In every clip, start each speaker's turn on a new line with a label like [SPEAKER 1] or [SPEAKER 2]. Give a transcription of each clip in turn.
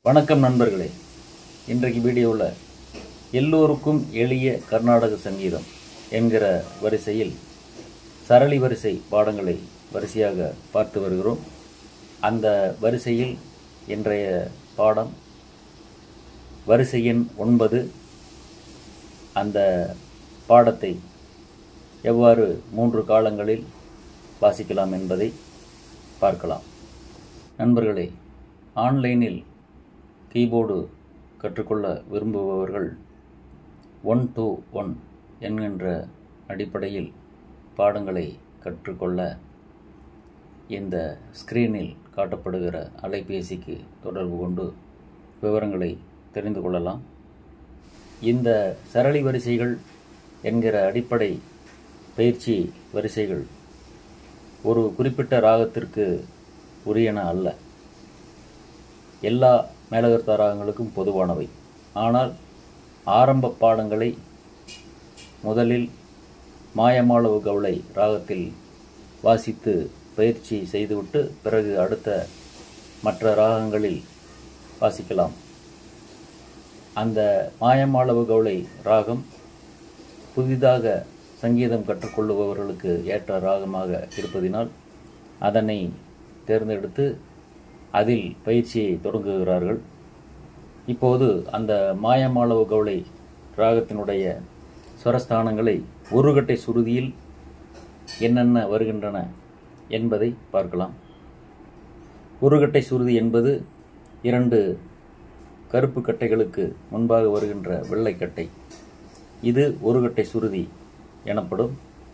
[SPEAKER 1] வணக்கம் நண்பர்களே இன்றைக்கு வீடியோவில் எல்லோருக்கும் எளிய கர்நாடக சங்கீதம் என்கிற வரிசையில் சரளி வரிசை பாடங்களை வரிசையாக பார்த்து வருகிறோம் அந்த வரிசையில் இன்றைய பாடம் வரிசை எண் ஒன்பது அந்த பாடத்தை எவ்வாறு மூன்று காலங்களில் வாசிக்கலாம் என்பதை பார்க்கலாம் நண்பர்களே ஆன்லைனில் கீபோர்டு கற்றுக்கொள்ள விரும்புபவர்கள் ஒன் டூ ஒன் என்கின்ற அடிப்படையில் பாடங்களை கற்றுக்கொள்ள இந்த ஸ்கிரீனில் காட்டப்படுகிற அலைபேசிக்கு தொடர்பு கொண்டு விவரங்களை தெரிந்து கொள்ளலாம் இந்த சரளி வரிசைகள் என்கிற அடிப்படை பயிற்சி வரிசைகள் ஒரு குறிப்பிட்ட ராகத்திற்கு உரியன அல்ல எல்லா மேலகர்த்தா ராகங்களுக்கும் பொதுவானவை ஆனால் ஆரம்ப பாடங்களை முதலில் மாயமாளவு கவுளை ராகத்தில் வாசித்து பயிற்சி செய்துவிட்டு பிறகு அடுத்த மற்ற ராகங்களில் வாசிக்கலாம் அந்த மாயமாளவு கவுளை ராகம் புதிதாக சங்கீதம் கற்றுக்கொள்ளுபவர்களுக்கு ஏற்ற ராகமாக இருப்பதினால் அதனை தேர்ந்தெடுத்து அதில் பயிற்சியை தொடங்குகிறார்கள் இப்போது அந்த மாயமாளவு கவுளை ராகத்தினுடைய ஸ்வரஸ்தானங்களை ஒருகட்டை சுருதியில் என்னென்ன வருகின்றன என்பதை பார்க்கலாம் ஒருகட்டை சுருதி என்பது இரண்டு கருப்பு கட்டைகளுக்கு முன்பாக வருகின்ற வெள்ளைக்கட்டை இது ஒருகட்டை சுருதி எனப்படும்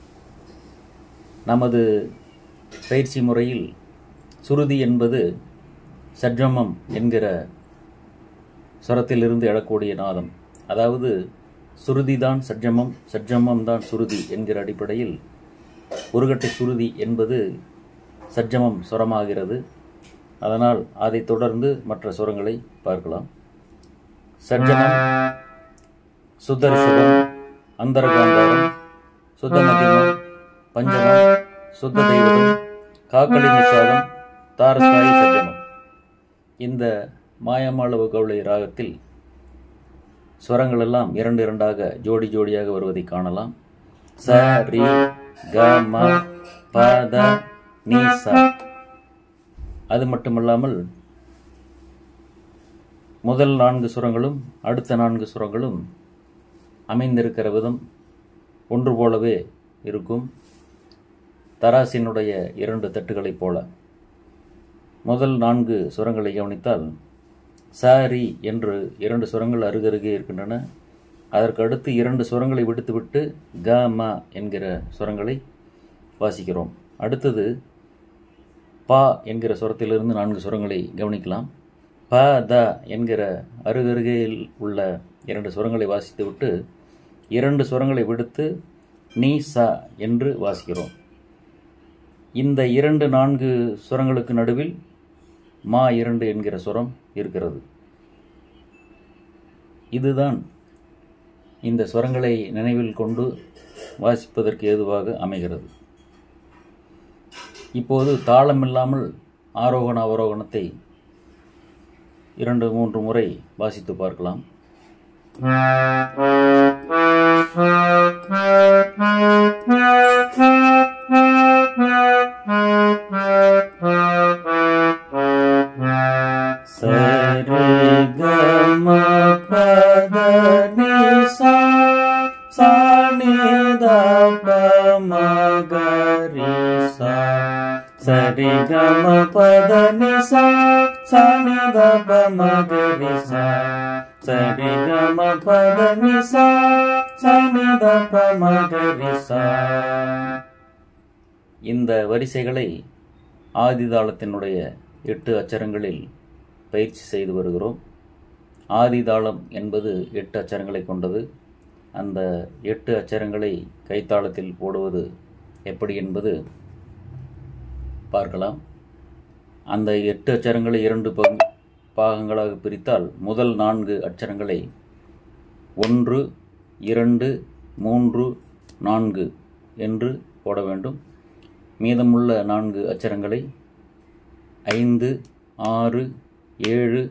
[SPEAKER 1] நமது பயிற்சி முறையில் சுருதி என்பது சட்ஜமம் என்கிற ஸ்வரத்திலிருந்து எழக்கூடிய நாதம் அதாவது சுருதி தான் சட்ஜமம் சட்ஜமம் தான் சுருதி என்கிற அடிப்படையில் ஒருகட்டை சுருதி என்பது சட்ஜமம் சுரமாகிறது அதனால் அதைத் தொடர்ந்து மற்ற சுரங்களை பார்க்கலாம் சட்ஜமம் சுத்தரிஷபம் அந்தரகாந்தாரம் சுத்தமதிமம் பஞ்சமம் சுத்த தெய்வதம் காக்கலி நிஷாதம் தாரஸ்தாயி சஜ்ஜமம் இந்த மாயமாளவு கவுளை ராகத்தில் ஸ்வரங்கள் எல்லாம் இரண்டு இரண்டாக ஜோடி ஜோடியாக வருவதை காணலாம் ச ரி க ம ப த நீ ச அது மட்டுமல்லாமல் முதல் நான்கு சுரங்களும் அடுத்த நான்கு சுரங்களும் அமைந்திருக்கிற விதம் ஒன்று போலவே இருக்கும் தராசினுடைய இரண்டு தட்டுகளைப் போல முதல் நான்கு சுரங்களை கவனித்தால் சாரி என்று இரண்டு சுரங்கள் அருகருகே இருக்கின்றன அதற்கு அடுத்து இரண்டு சுரங்களை விடுத்துவிட்டு க ம என்கிற சுரங்களை வாசிக்கிறோம் அடுத்தது பா என்கிற சுரத்திலிருந்து நான்கு சுரங்களை கவனிக்கலாம் ப த என்கிற அருகருகையில் உள்ள இரண்டு சுரங்களை வாசித்துவிட்டு இரண்டு சுரங்களை விடுத்து நீ ச என்று வாசிக்கிறோம் இந்த இரண்டு நான்கு சுரங்களுக்கு நடுவில் மா இரண்டு என்கிற சுரம் இருக்கிறது இதுதான் இந்த சுரங்களை நினைவில் கொண்டு வாசிப்பதற்கு ஏதுவாக அமைகிறது இப்போது தாளமில்லாமல் ஆரோகண அவரோகணத்தை இரண்டு மூன்று முறை வாசித்து பார்க்கலாம் சரி கம பத நிசா சாணி த மகரி சா சரி கம பத நிசா சாணி த மகரி சா சரி கம பத நிசா சாணி த மகரி சா இந்த வரிசைகளை ஆதிதாளத்தினுடைய எட்டு அச்சரங்களில் பயிற்சி செய்து வருகிறோம் ஆதிதாளம் என்பது எட்டு அச்சரங்களை கொண்டது அந்த எட்டு அச்சரங்களை கைத்தாளத்தில் போடுவது எப்படி என்பது பார்க்கலாம் அந்த எட்டு அச்சரங்களை இரண்டு பங்கு பாகங்களாக பிரித்தால் முதல் நான்கு அச்சரங்களை ஒன்று இரண்டு மூன்று நான்கு என்று போட வேண்டும் மீதமுள்ள நான்கு அச்சரங்களை ஐந்து ஆறு ஏழு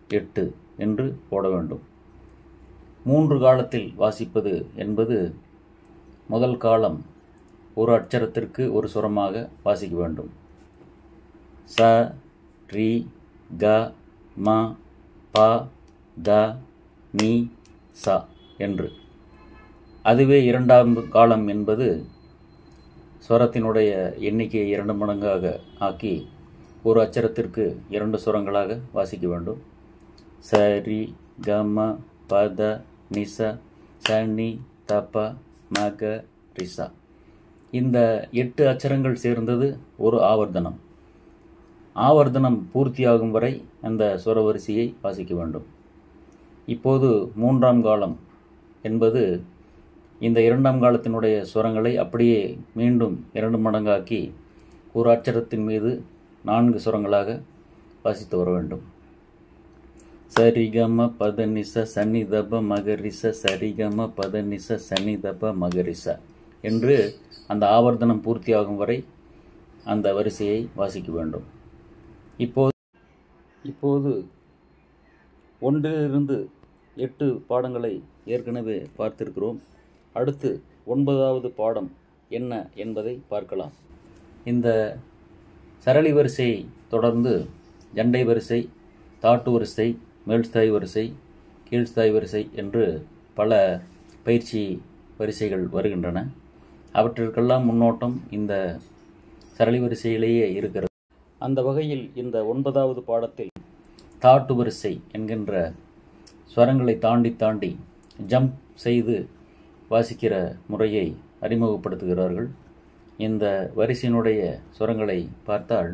[SPEAKER 1] எட்டு என்று போட வேண்டும் மூன்று காலத்தில் வாசிப்பது என்பது முதல் காலம் ஒரு அட்சரத்திற்கு ஒரு சுரமாக வாசிக்க வேண்டும் ச ரி க ம ப த நீ ச என்று அதுவே இரண்டாம் காலம் என்பது ஸ்வரத்தினுடைய எண்ணிக்கையை இரண்டு மடங்காக ஆக்கி ஒரு அச்சரத்திற்கு இரண்டு சுரங்களாக வாசிக்க வேண்டும் சரி கம பத நிச சனி தப மக ரிசா இந்த எட்டு அச்சரங்கள் சேர்ந்தது ஒரு ஆவர்த்தனம் ஆவர்த்தனம் பூர்த்தியாகும் வரை அந்த சுரவரிசையை வாசிக்க வேண்டும் இப்போது மூன்றாம் காலம் என்பது இந்த இரண்டாம் காலத்தினுடைய சுரங்களை அப்படியே மீண்டும் இரண்டு மடங்காக்கி ஒரு அச்சரத்தின் மீது நான்கு சுரங்களாக வாசித்து வர வேண்டும் சரிகம பதனிச சன்னிதப மகரிச சரிகம பதனிச சன்னிதப மகரிச என்று அந்த ஆவர்த்தனம் பூர்த்தியாகும் வரை அந்த வரிசையை வாசிக்க வேண்டும் இப்போது இப்போது ஒன்றிலிருந்து எட்டு பாடங்களை ஏற்கனவே பார்த்திருக்கிறோம் அடுத்து ஒன்பதாவது பாடம் என்ன என்பதை பார்க்கலாம் இந்த சரளி வரிசையை தொடர்ந்து ஜண்டை வரிசை தாட்டு வரிசை மேல்ஸ்தாய் வரிசை கீழ்ஸ்தாய் வரிசை என்று பல பயிற்சி வரிசைகள் வருகின்றன அவற்றிற்கெல்லாம் முன்னோட்டம் இந்த சரளி வரிசையிலேயே இருக்கிறது அந்த வகையில் இந்த ஒன்பதாவது பாடத்தில் தாட்டு வரிசை என்கின்ற ஸ்வரங்களை தாண்டி தாண்டி ஜம்ப் செய்து வாசிக்கிற முறையை அறிமுகப்படுத்துகிறார்கள் இந்த வரிசையினுடைய சுரங்களை பார்த்தால்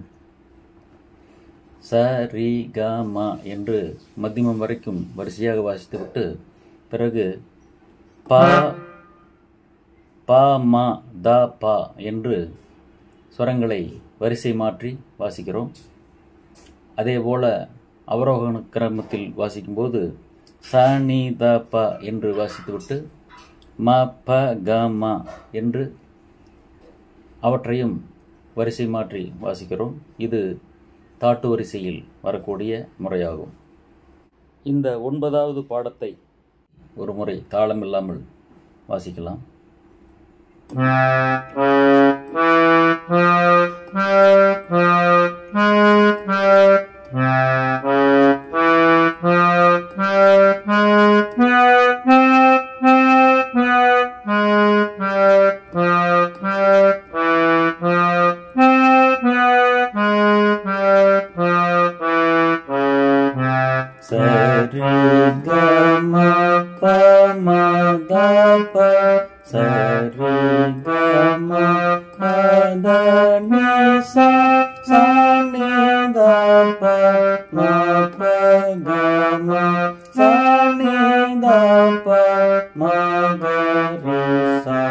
[SPEAKER 1] ச ரி க ம என்று மத்தியமம் வரைக்கும் வரிசையாக வாசித்துவிட்டு பிறகு ப ப ம த ப என்று சுரங்களை வரிசை மாற்றி வாசிக்கிறோம் அதேபோல அவரோகண கிரமத்தில் வாசிக்கும்போது ச நி த ப என்று வாசித்துவிட்டு ம ப க ம என்று அவற்றையும் வரிசை மாற்றி வாசிக்கிறோம் இது தாட்டு வரிசையில் வரக்கூடிய முறையாகும் இந்த ஒன்பதாவது பாடத்தை ஒரு முறை தாளம் இல்லாமல் வாசிக்கலாம் சரி க ம ப ம த ப சரி க ம ப த நி ச ச நி த ப ம ப க ம ச நி த ப ம க ரி ச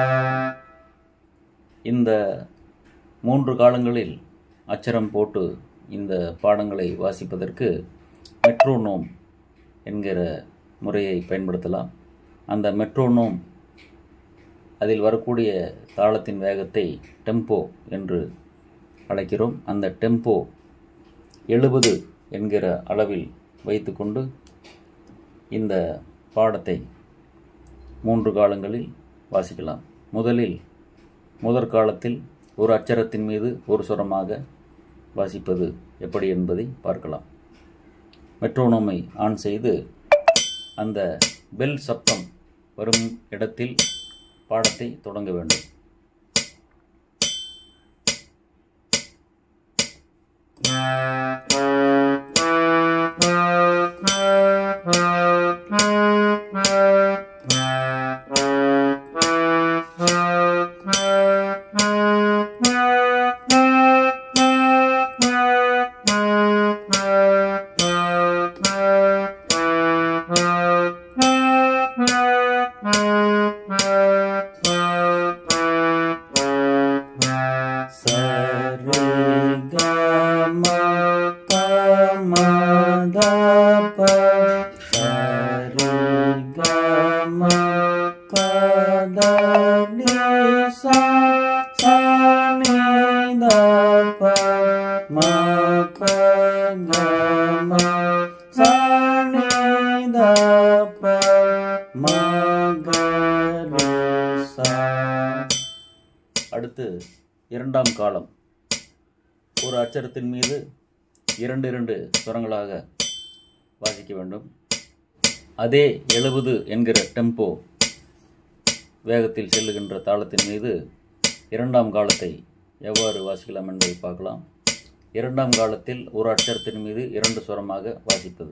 [SPEAKER 1] இந்த மூன்று காலங்களில் அச்சரம் போட்டு இந்த பாடங்களை வாசிப்பதற்கு மெட்ரோனோம் என்கிற முறையை பயன்படுத்தலாம் அந்த மெட்ரோனோம் அதில் வரக்கூடிய தாளத்தின் வேகத்தை டெம்போ என்று அழைக்கிறோம் அந்த டெம்போ எழுபது என்கிற அளவில் வைத்துக்கொண்டு இந்த பாடத்தை மூன்று காலங்களில் வாசிக்கலாம் முதலில் முதற் காலத்தில் ஒரு அச்சரத்தின் மீது ஒரு சுரமாக வாசிப்பது எப்படி என்பதை பார்க்கலாம் மெட்ரோனோமை ஆன் செய்து அந்த பெல் சப்தம் வரும் இடத்தில் பாடத்தை தொடங்க வேண்டும் சரி க ம இரண்டாம் காலம் ஒரு அச்சரத்தின் மீது இரண்டு இரண்டு சுரங்களாக வாசிக்க வேண்டும் அதே எழுபது என்கிற டெம்போ வேகத்தில் செல்லுகின்ற தாளத்தின் மீது இரண்டாம் காலத்தை எவ்வாறு வாசிக்கலாம் என்பதை பார்க்கலாம் இரண்டாம் காலத்தில் ஒரு அச்சரத்தின் மீது இரண்டு சுரமாக வாசிப்பது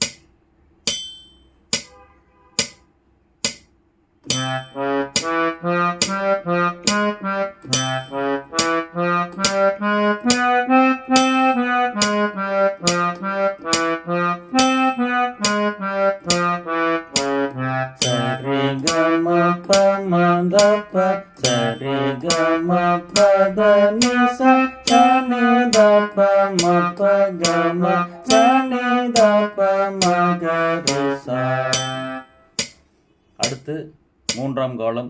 [SPEAKER 1] சரி கம பம தப்ப சரி கம பத நிச சனி தப்ப மப்ப கம சனி தப்ப மகரிசா அடுத்து மூன்றாம் காலம்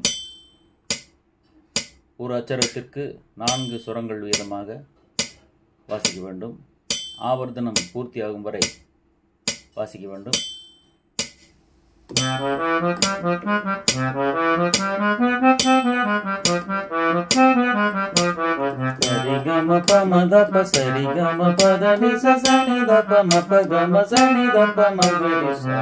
[SPEAKER 1] ஒரு அச்சரத்திற்கு நான்கு சுரங்கள் வீதமாக வாசிக்க வேண்டும் ஆவர்த்தனம் பூர்த்தியாகும் வரை வாசிக்க வேண்டும் சரி கம பம தப்ப சரி கம பத நிச சனி தப்ப மப்ப கம சனி தப்ப மகரிசா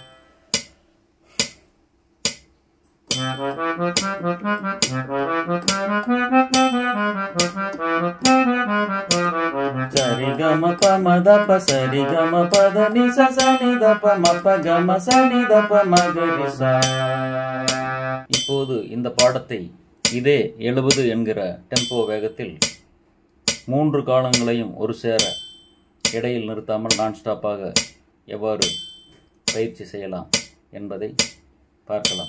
[SPEAKER 1] சரி கம பம தப்ப சரி கம பத நிச சனி தப்ப மப்ப கம சனி தப்ப மகரிசா இப்போது இந்த பாடத்தை இதே எழுபது என்கிற டெம்போ வேகத்தில் மூன்று காலங்களையும் ஒரு சேர இடையில் நிறுத்தாமல் நான் ஸ்டாப்பாக எவ்வாறு பயிற்சி செய்யலாம் என்பதை பார்க்கலாம்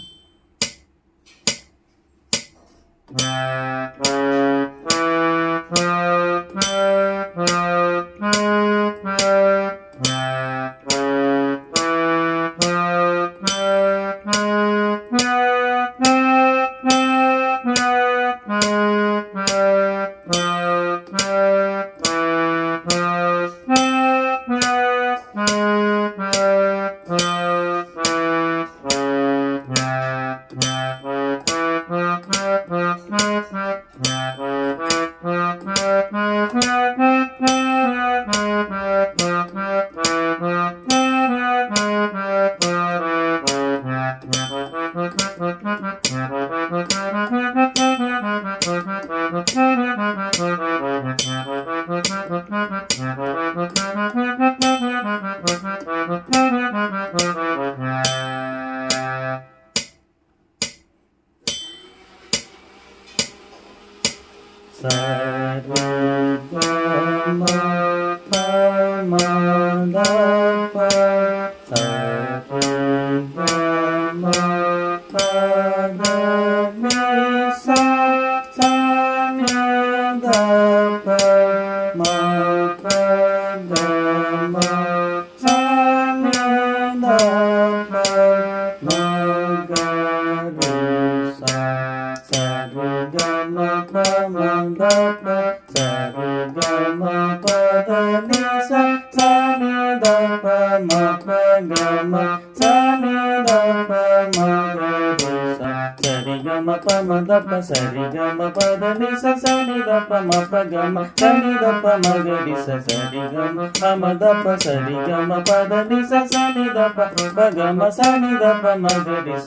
[SPEAKER 1] சரி கம பம தப்ப சரி கம பத நிச சனி தப்ப மப்ப கம சனி தப்ப மகரி சரி கம பம தப்ப சரி கம பத நிச சனி தப்ப மப்ப கம சனி தப்ப மகரி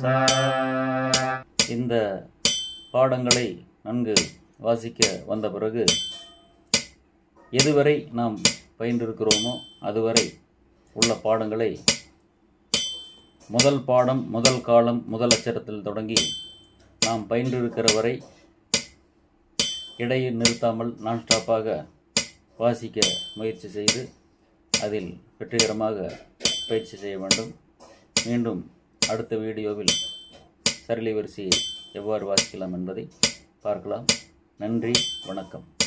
[SPEAKER 1] இந்த பாடங்களை நன்கு வாசிக்க வந்த பிறகு எதுவரை நாம் பயின்றிருக்கிறோமோ அதுவரை உள்ள பாடங்களை முதல் பாடம் முதல் காலம் முதல் அச்சரத்தில் தொடங்கி நாம் பயின்றிருக்கிற வரை இடையில் நிறுத்தாமல் நான் ஸ்டாப்பாக வாசிக்க முயற்சி செய்து அதில் வெற்றிகரமாக பயிற்சி செய்ய வேண்டும் மீண்டும் அடுத்த வீடியோவில் சரளி வரிசையை எவ்வாறு வாசிக்கலாம் என்பதை பார்க்கலாம் நன்றி வணக்கம்